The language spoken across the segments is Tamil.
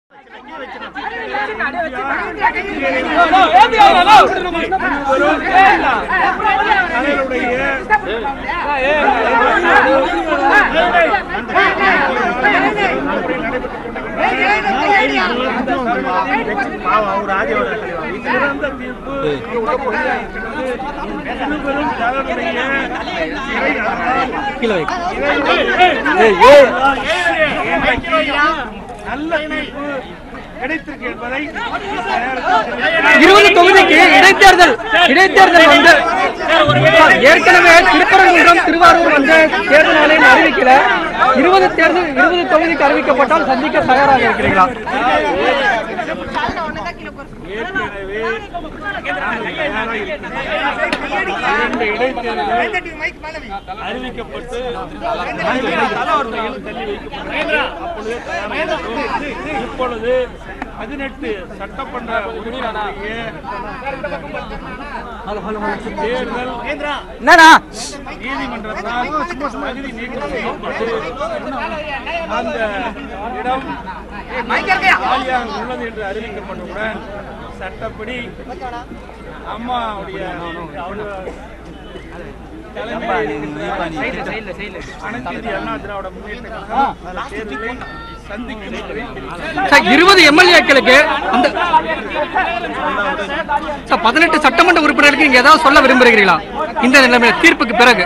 சிறந்த தீர்ப்பு இருவரும் தங்களுடைய இறை அருளால் நல்ல தீர்ப்பு கிடைத்திருக்கு என்பதை இருபது தொகுதிக்கு இடைத்தேர்தல் இடைத்தேர்தல் வந்து ஏற்கனவே திருப்பரங்குன்றம் திருவாரூர் வந்து தேர்தல் ஆணையம் அறிவிக்கல இருபது தேர்தல் இருபது தொகுதிக்கு அறிவிக்கப்பட்டால் சந்திக்க தயாராக இருக்கிறீங்களா ஏற்கனவே நாங்கள் தயாராக இருக்கிறோம். இரண்டு இடைத்தேர்தல் அறிவிக்கப்பட்டு தலைவர்கள் தள்ளி வைக்கப்பட்டது அப்பொழுதே தயாராக இருக்கிறோம். இப்பொழுது பதினெட்டு சட்டமன்ற உறுப்பினருடைய தேர்தல் என்னண்ணா நீதிமன்றத்தால் தகுதி நீக்கம் செய்யப்பட்டு அந்த இடம் காலியாக உள்ளது என்று அறிவிக்கப்பட்டவுடன் சட்டப்படி அம்மாவுடைய தலைமையில் இருக்கின்ற அனைத்து இந்திய அண்ணா திராவிட முன்னேற்ற கழகம் அந்த தேர்தலை சந்திக்கும் என்பதை தெரிவித்தார். சார் இருபது எம்எல்ஏக்களுக்கு அந்த சார் பதினெட்டு சட்டமன்ற உறுப்பினருக்கு நீங்க ஏதாவது சொல்ல விரும்புகிறீங்களா இந்த நிலைமை தீர்ப்புக்கு பிறகு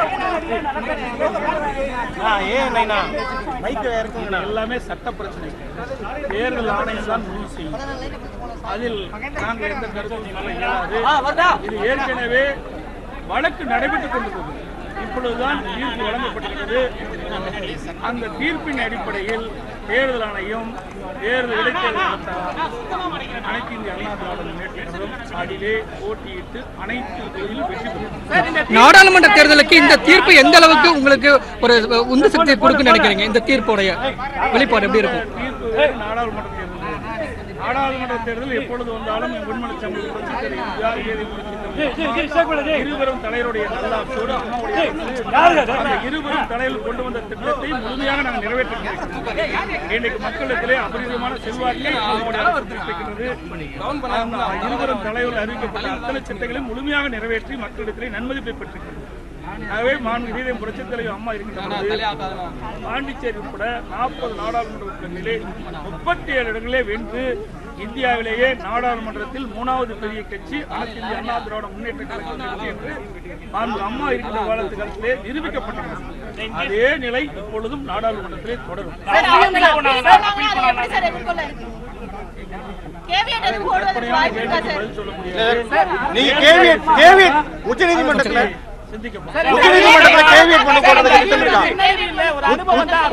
எல்லாமே சட்ட பிரச்சனை தேர்தல் ஆணையம் தான் முடிவு செய்யும் அதில் நாங்கள் எந்த கருத்தும் சொல்ல இயலாது இது ஏற்கனவே வழக்கு நடைபெற்றுக் கொண்டிருக்கிறது இப்பொழுதுதான் தீர்ப்பு வழங்கப்பட்டிருக்கிறது அந்த தீர்ப்பின் அடிப்படையில் தேர்தல் ஆணையம் தேர்தல் இடைத்தேர்தல் நடத்த அனைத்து இந்திய அண்ணா திராவிட முன்னேற்ற கழகம் அதிலே போட்டியிட்டு அனைத்து தொகுதியிலும் வெற்றி பெறும் நாடாளுமன்ற தேர்தலுக்கு இந்த தீர்ப்பு எந்த அளவுக்கு உங்களுக்கு ஒரு உந்து சக்தியை கொடுக்குன்னு நினைக்கிறீங்க இந்த தீர்ப்புடைய வெளிப்பாடு எப்படி இருக்கும் தீர்ப்பு வேறு, நாடாளுமன்ற தேர்தல் வேறு. நாடாளுமன்ற தேர்தல் எப்பொழுது வந்தாலும் விண்மணி சமூக புரட்சி தலைவர் இந்தியாவில் ஏறி புரட்சி தலைவர் இருவரும் தலைவருடைய நல்லாட்சியோடு அம்மாவுடைய அரசு அந்த இருவரும் தலையில் கொண்டு வந்த திட்டத்தை முழுமையாக நாங்கள் நிறைவேற்றிருக்கிறோம் இன்றைக்கு மக்களிடத்திலே அபரிதமான செல்வாக்கை அம்மாவுடைய அரசு பெற்றிருக்கிறது அந்த இருவரும் தலைவர்கள் அறிவிக்கப்பட்ட அத்தனை திட்டங்களையும் முழுமையாக நிறைவேற்றி மக்களிடத்திலே நன்மதிப்பை பெற்றிருக்கிறது ஆகவே மாண்பு வீரம் புரட்சித் தலைவர் அம்மா இருக்கின்ற பொழுது பாண்டிச்சேரி உட்பட நாற்பது நாடாளுமன்ற உறுப்பினர்களிலே முப்பத்தி ஏழு இடங்களே வென்று இந்தியாவிலேயே நாடாளுமன்றத்தில் மூணாவது பெரிய கட்சி அனைத்து இந்திய அண்ணா திராவிட முன்னேற்ற கழகம் கட்சி என்று மாண்பு அம்மா இருக்கின்ற காலத்து காலத்திலே நிரூபிக்கப்பட்டது அதே நிலை இப்பொழுதும் நாடாளுமன்றத்திலே தொடரும் கற்பனையான கேள்விக்கு பதில் சொல்ல முடியாது நீங்க கேவியட் கேவியட் உச்ச நீதிமன்றத்துல சிந்திக்கப்படும் உச்ச நீதிமன்றத்துல கேவியட் பண்ண போறதுக்கு திட்டம் இருக்கா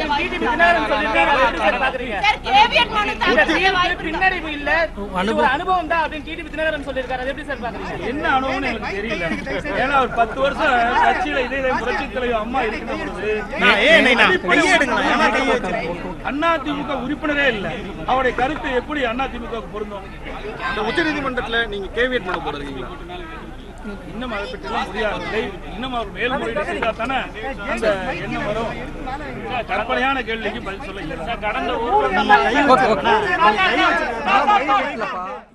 பின்னடைவு இல்ல இது ஒரு அனுபவம் தான் அப்படின்னு டிடிபி தினகரன் சொல்லியிருக்காரு அது எப்படி சார் பாக்குறீங்க என்ன அனுபவம்னு எனக்கு தெரியல ஏன்னா ஒரு பத்து வருஷம் கட்சியில இதே இதே புரட்சி தலைவர் அம்மா இருக்கிற பொழுது அண்ணா திமுக உறுப்பினரே இல்ல அவருடைய கருத்து எப்படி அண்ணா திமுக பொருந்தும் இந்த உச்ச நீதிமன்றத்துல நீங்க கேவியட் பண்ண போறீங்களா இன்னும் அதை பற்றிலாம் முடியவில்லை இன்னும் அவர் மேல்முறையீடு செய்தா தானே அந்த எண்ணம் வரும் கற்பனையான கேள்விக்கு பதில் சொல்ல கடந்த ஒரு ஓகே ஓகே